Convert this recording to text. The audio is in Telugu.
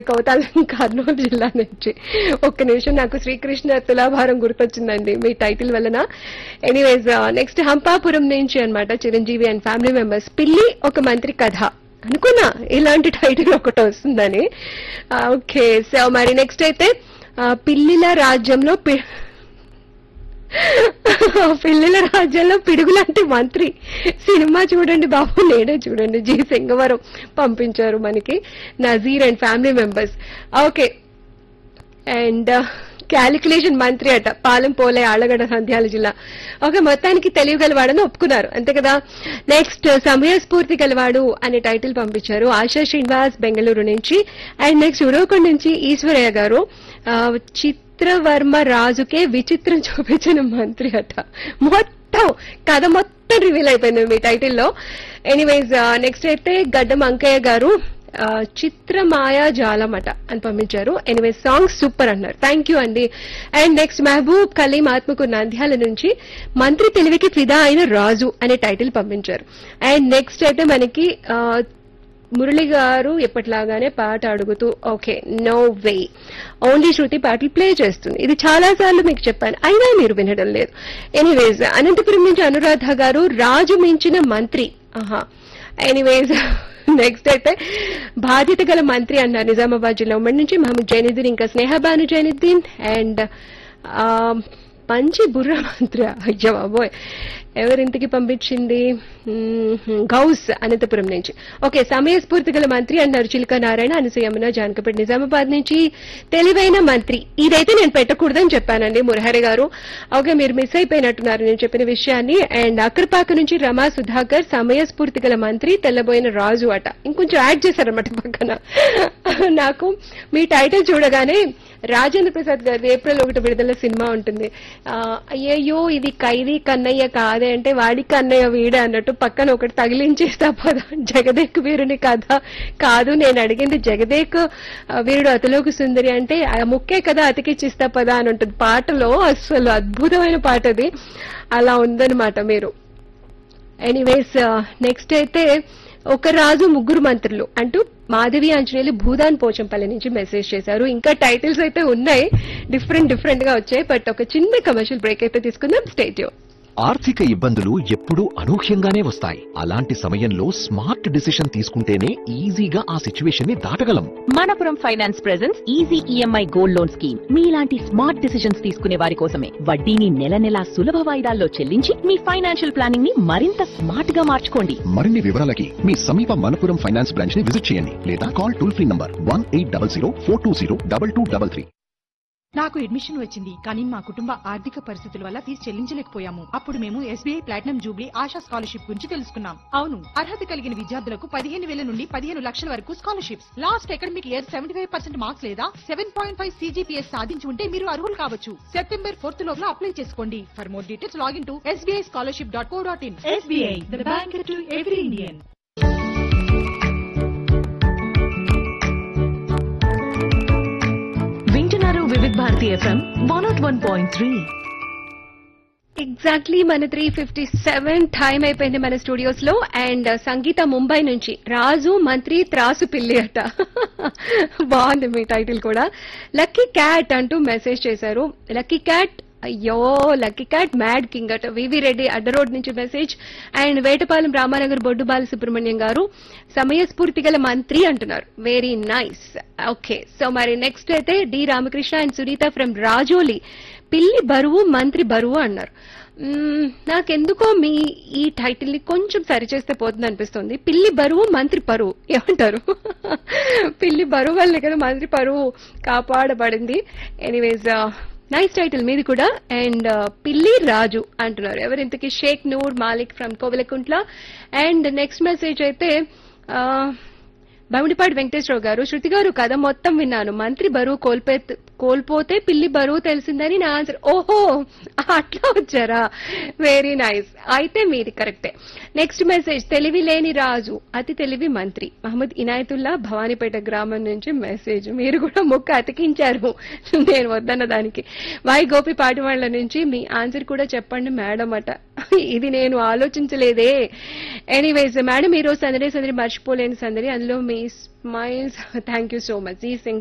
కౌతాల కర్నూలు జిల్లా నుంచి ఒక్క నిమిషం నాకు శ్రీకృష్ణ తులాభారం గుర్తొచ్చిందండి మీ టైటిల్ వలన ఎనీవేస్ నెక్స్ట్ హంపాపురం నుంచి అన్నమాట చిరంజీవి అండ్ ఫ్యామిలీ మెంబర్స్ పిల్లి ఒక మంత్రి కథ అనుకున్నా ఇలాంటి టైటిల్ ఒకటి వస్తుందని ఓకే సో మరి నెక్స్ట్ అయితే ఆ, పిల్లిల రాజ్యంలో పి- పిల్లల రాజ్యంలో పిడుగులాంటి మంత్రి సినిమా చూడండి బాబు నేనే చూడండి జి సింగవరం పంపించారు మనకి Nazeer and family members okay and calculation మంత్రి అట పాలెం పోలే ఆళ్లగడ్డ నంద్యాల జిల్లా ఓకే మొత్తానికి తెలియగలవాడని ఒప్పుకున్నారు అంతే కదా నెక్స్ట్ సమయస్ఫూర్తి గలవాడు అనే టైటిల్ పంపించారు ఆశా శ్రీనివాస్ బెంగళూరు నుంచి అండ్ నెక్స్ట్ ఉరవకొండ నుంచి ఈశ్వరయ్య గారు ఆ, చిత్రవర్మ రాజుకే విచిత్రం చూపించిన మంత్రి అట మొత్తం కథ మొత్తం రివీల్ అయిపోయింది మీ టైటిల్లో ఎనీవేస్ నెక్స్ట్ అయితే గడ్డం అంకయ్య గారు ఆ, చిత్రమాయా జాలమట అని పంపించారు ఎనివే సాంగ్ సూపర్ అన్నారు థ్యాంక్ యూ అండి అండ్ నెక్స్ట్ మహబూబ్ కలీం ఆత్మకు నంద్యాల నుంచి మంత్రి తెలివికి ఫిదా అయిన రాజు అనే టైటిల్ పంపించారు అండ్ నెక్స్ట్ అయితే మనకి ఆ, మురళి గారు ఎప్పటిలాగానే పాట అడుగుతూ okay no way only Shruti పాటలు ప్లే చేస్తుంది ఇది చాలా సార్లు మీకు చెప్పాను అయినా మీరు వినడం లేదు ఎనీవేస్ అనంతపురం నుంచి అనురాధ గారు రాజు మించిన మంత్రి ఆహా ఎనీవేస్ నెక్స్ట్ అయితే బాధ్యత గల మంత్రి అన్నారు నిజామాబాద్ జిల్లా ఉమ్మడి నుంచి మహమ్మద్ జైనుద్దీన్ ఇంకా స్నేహబాను జైనుద్దీన్ అండ్ ఆ, మంచి బుర్ర మంత్రి అయ్యో బాబోయ్ ఎవరింటికి పంపించింది మ్మ్, గౌస్ అనంతపురం నుంచి ఓకే సమయస్ఫూర్తి గల మంత్రి అన్నారు చిలక నారాయణ అనసూయమ్మన జానకపేట నిజామాబాద్ నుంచి తెలివైన మంత్రి ఇదైతే నేను పెట్టకూడదని చెప్పానండి మురహరి గారు ఓకే మీరు మిస్ అయిపోయినట్టున్నారు నేను చెప్పిన విషయాన్ని అండ్ అక్కడపాక నుంచి రమా సుధాకర్ సమయస్ఫూర్తి గల మంత్రి తెల్లబోయిన రాజు అట ఇంకొంచెం యాడ్ చేశారన్నమాట పక్కన నాకు మీ టైటిల్ చూడగానే రాజేంద్ర ప్రసాద్ గారి ఏప్రిల్ ఒకటి విడుదల సినిమా ఉంటుంది ఆ, అయ్యయ్యో ఇది ఖైదీ కన్నయ్య కాదే అంటే వాడి కన్నయ్య వీడే అన్నట్టు పక్కన ఒకటి తగిలించేస్తా పద జగదేక్ వీరుని కథ కాదు నేను అడిగింది జగదేక్ ఆ, వీరుడు అతలోకి సుందరి అంటే ఆ ముక్కే కదా అతికిచ్చిస్తా పదా అని ఉంటుంది పాటలో అసలు అద్భుతమైన పాట అది అలా ఉందన్నమాట మీరు ఎనీవేస్ నెక్స్ట్ అయితే ఒక రాజు ముగ్గురు మంత్రులు అంటూ మాధవి ఆంజనేయులు భూదాన్ పోచంపల్లి నుంచి మెసేజ్ చేశారు ఇంకా టైటిల్స్ అయితే ఉన్నాయి డిఫరెంట్ డిఫరెంట్ గా వచ్చాయి బట్ ఒక చిన్న కమర్షియల్ బ్రేక్ అయితే తీసుకుందాం స్టేట్ ఆర్థిక ఇబ్బందులు ఎప్పుడూ అనూహ్యంగానే వస్తాయి అలాంటి సమయంలో స్మార్ట్ డిసిషన్ తీసుకుంటేనే ఈజీగా ఆ సిచ్యువేషన్ ని దాటగలం Manappuram finance presence easy EMI gold loan scheme మీలాంటి స్మార్ట్ డిసిషన్స్ తీసుకునే వారి కోసమే వడ్డీని నెల నెలా సులభ వాయిదాల్లో చెల్లించి మీ ఫైనాన్షియల్ ప్లానింగ్ ని మరింత స్మార్ట్ గా మార్చుకోండి మరిన్ని వివరాలకి మీ సమీప మనపురం ఫైనాన్స్ బ్రాంచ్ ని విజిట్ చేయండి లేదా call toll free number one eight double zero four two zero double two double three నాకు అడ్మిషన్ వచ్చింది కానీ మా కుటుంబ ఆర్థిక పరిస్థితుల వల్ల ఫీజు చెల్లించలేకపోయాము అప్పుడు మేము SBI platinum jubilee Asha scholarship గురించి తెలుసుకున్నాం అవును అర్హత కలిగిన విద్యార్థులకు పదిహేను వేల నుండి పదిహేను లక్షల వరకు scholarships last academic year seventy five percent marks లేదా సెవెన్ పాయింట్ ఫైవ్ సీజీపీఎస్ సాధించి ఉంటే మీరు అర్హులు కావచ్చు సెప్టెంబర్ ఫోర్త్ లోగా అప్లై చేసుకోండి for more details login to SBI scholarship dot co dot in SBI the bank to every Indian వింటున్నారు Vividh Bharati FM one nought one point three exactly మన త్రీ ఫిఫ్టీ సెవెన్ టైం అయిపోయింది మన స్టూడియోస్ లో అండ్ సంగీత ముంబై నుంచి రాజు మంత్రి త్రాసు పిల్లి అట బాగుంది మీ టైటిల్ కూడా లక్కీ క్యాట్ అంటూ మెసేజ్ చేశారు లక్కీ క్యాట్ అయ్యో లక్కీ క్యాట్ మ్యాడ్ కింగ్ అట వివి రెడ్డి అడ్డ రోడ్ నుంచి మెసేజ్ అండ్ వేటపాలెం రామానగర్ బొడ్డు బాల సుబ్రహ్మణ్యం గారు సమయస్ఫూర్తి గల మంత్రి అంటున్నారు వెరీ నైస్ ఓకే సో మరి నెక్స్ట్ అయితే D Ramakrishna and Sunitha from Rajoli పిల్లి బరువు మంత్రి బరువు అన్నారు మ్మ్, నాకెందుకో మీ ఈ టైటిల్ ని కొంచెం సరిచేస్తే పోతుంది అనిపిస్తుంది పిల్లి బరువు మంత్రి పరువు ఏమంటారు పిల్లి బరువు వల్లే కదా మంత్రి పరువు కాపాడబడింది ఎనీవేస్ నైస్ టైటిల్ మీది కూడా అండ్ పిల్లి రాజు అంటున్నారు ఎవరింతకి Sheikh Noor Malik from Koilkuntla and next message అయితే ఆ, బమిడిపాటి వెంకటేశ్వరరావు గారు శృతి గారు కథ మొత్తం విన్నాను మంత్రి బరువు కోల్పే కోల్పోతే పిల్లి బరువు తెలిసిందని నా ఆన్సర్ ఓహో అట్లా వచ్చారా వెరీ నైస్ అయితే మీది కరెక్టే నెక్స్ట్ మెసేజ్ తెలివి లేని రాజు అతి తెలివి మంత్రి మహమ్మద్ ఇనాయతుల్లా భవానీపేట గ్రామం నుంచి మెసేజ్ మీరు కూడా ముక్క అతికించారు నేను వద్దన్న దానికి వై గోపి పాటివాళ్ల నుంచి మీ ఆన్సర్ కూడా చెప్పండి మేడం అట ఇది నేను ఆలోచించలేదే ఎనీవేస్ మేడం ఈ రోజు సందడి సందడి మర్చిపోలేని సందడి అందులో మీ smiles thank you so much ఈ